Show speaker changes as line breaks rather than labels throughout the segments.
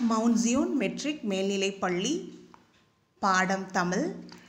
mount Zion matric மேல்நிலைப் பள்ளி பாடம் தமிழ்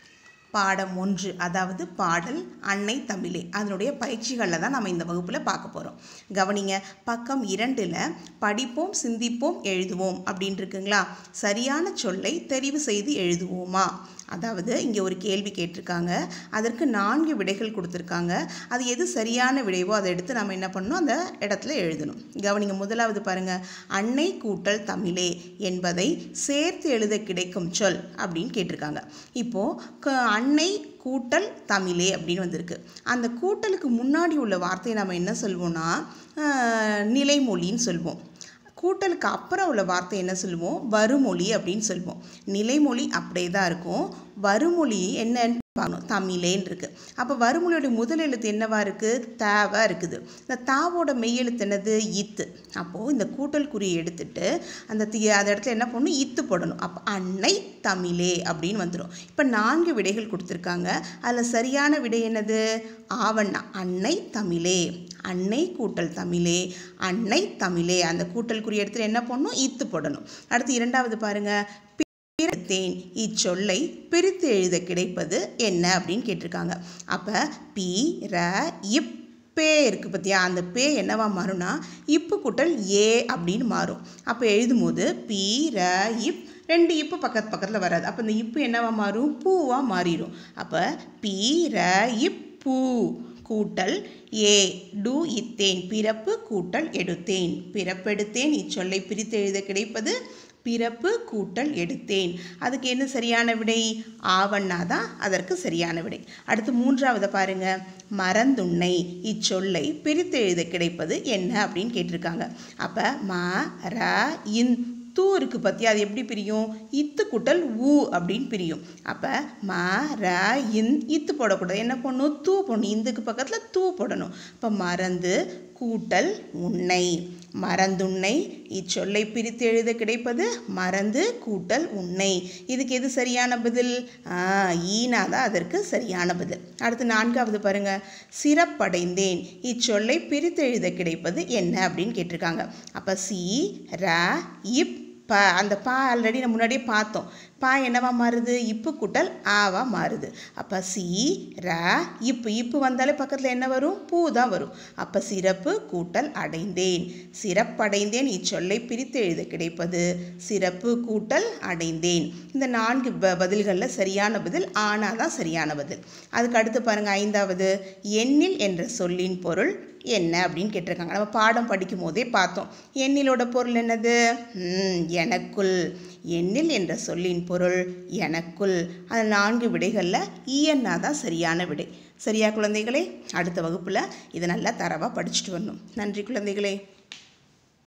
பாடம் ஒன்று அதாவது பாடல் அன்னை தமிழே அதனுடைய பயிற்சிகளில் தான் நம்ம இந்த வகுப்பில் பார்க்க போகிறோம் கவனிங்க பக்கம் இரண்டில் படிப்போம் சிந்திப்போம் எழுதுவோம் அப்படின்னு இருக்குங்களா சரியான சொல்லை தெரிவு செய்து எழுதுவோமா அதாவது இங்கே ஒரு கேள்வி கேட்டிருக்காங்க அதற்கு நான்கு விடைகள் கொடுத்துருக்காங்க அது எது சரியான விடைவோ அதை எடுத்து நம்ம என்ன பண்ணணும் அந்த இடத்துல எழுதணும் கவனிங்க முதலாவது பாருங்க அன்னை கூட்டல் தமிழே என்பதை சேர்த்து எழுத கிடைக்கும் சொல் அப்படின்னு கேட்டிருக்காங்க இப்போது க அன்னை கூட்டல் தமிழே அப்படின்னு வந்திருக்கு அந்த கூட்டலுக்கு முன்னாடி உள்ள வார்த்தையை நம்ம என்ன சொல்வோம்னா ஆஹ், நிலைமொழின்னு சொல்வோம் கூட்டலுக்கு அப்புறம் உள்ள வார்த்தை என்ன சொல்லுவோம் வருமொழி அப்படின்னு சொல்லுவோம் நிலைமொழி அப்படியே தான் இருக்கும் வருமொழி என்னன்னு பார்க்கணும் தமிழேன்னு இருக்கு அப்போ வருமொழியோட முதல் எழுத்து என்னவா இருக்கு தாவா இருக்குது இந்த தாவோட மெய் எழுத்து என்னது இத்து அப்போது இந்த கூட்டல் குறியை எடுத்துட்டு அந்த தி அந்த இடத்துல என்ன பண்ணணும் இத்து போடணும் அப்போ அன்னை தமிழே அப்படின்னு வந்துடும் இப்போ நான்கு விடைகள் கொடுத்துருக்காங்க அதில் சரியான விடை என்னது ஆவண்ணா அன்னை தமிழே அன்னை கூட்டல் தமிழே அன்னை தமிழே அந்த கூட்டல் குறி இடத்துல என்ன பண்ணணும் இத்து போடணும் அடுத்து இரண்டாவது பாருங்க பிரித்தேன் இச்சொல்லை பிரித்து எழுத கிடைப்பது என்ன அப்படின்னு கேட்டிருக்காங்க அப்போ பி ர இப் பே இருக்குது பார்த்தியா அந்த பே என்னவா மாறும்னா இப்பு கூட்டல் ஏ அப்படின்னு மாறும் அப்போ எழுதும்போது பி ர இப் ரெண்டு இப்பு பக்கத்து பக்கத்தில் வராது அப்போ இந்த இப்பு என்னவா மாறும் பூவாக மாறிடும் அப்போ பி ர இப் பூ கூட்டல் ஏ டு இத்தேன் பிறப்பு கூட்டல் எடுத்தேன் பிறப்பெடுத்தேன் இச்சொல்லை பிரித்து எழுத கிடைப்பது பிறப்பு கூட்டல் எடுத்தேன் அதுக்கு என்ன சரியான விடை ஆவண்ணா தான் அதற்கு சரியான விடை அடுத்து மூன்றாவது பாருங்க மறந்துண்ணை இச்சொல்லை பிரித்து எழுத கிடைப்பது என்ன அப்படின்னு கேட்டிருக்காங்க அப்போ ம ர இன் தூ இருக்கு பற்றி அது எப்படி பிரியும் இத்து கூட்டல் ஊ அப்படின்னு பிரியும் அப்போ ம ர இன் இத்து போடக்கூடாது என்ன பண்ணணும் தூ போடணும் இந்துக்கு பக்கத்தில் தூ போடணும் அப்போ மறந்து கூட்டல் உன்னை மறந்துண்ணை இச்சொல்லை பிரித்து எழுத கிடைப்பது மறந்து கூட்டல் உன்னை இதுக்கு எது சரியான பதில் ஆ, ஈனா தான் அதற்கு சரியான பதில் அடுத்து நான்காவது பாருங்க சிறப்படைந்தேன் இச்சொல்லை பிரித்து எழுத கிடைப்பது என்ன அப்படின்னு கேட்டிருக்காங்க அப்போ சி ர இப் ப அந்த பா ஆல்ரெடி நம்ம முன்னாடியே பார்த்தோம் பா என்னவா மாறுது இப்பு கூட்டல் ஆவா மாறுது அப்போ சி ர இப்பு இப்பு வந்தாலே பக்கத்தில் என்ன வரும் பூ தான் வரும் அப்போ சிறப்பு கூட்டல் அடைந்தேன் சிறப்படைந்தேன் இச்சொல்லை பிரித்து எழுத கிடைப்பது சிறப்பு கூட்டல் அடைந்தேன் இந்த நான்கு ப பதில்களில் சரியான பதில் ஆனா தான் சரியான பதில் அதுக்கு அடுத்து பாருங்க ஐந்தாவது எண்ணில் என்ற சொல்லின் பொருள் என்ன அப்படின்னு கேட்டிருக்காங்க நம்ம பாடம் படிக்கும் போதே பார்த்தோம் எண்ணிலோட பொருள் என்னது ம், எனக்குள் எண்ணில் என்ற சொல்லின் பொருள் எனக்குள் அந்த நான்கு விடைகளில் இஎன்னா தான் சரியான விடை சரியா குழந்தைகளே அடுத்த வகுப்பில் இதை நல்லா தரவாக படிச்சுட்டு வரணும் நன்றி குழந்தைகளே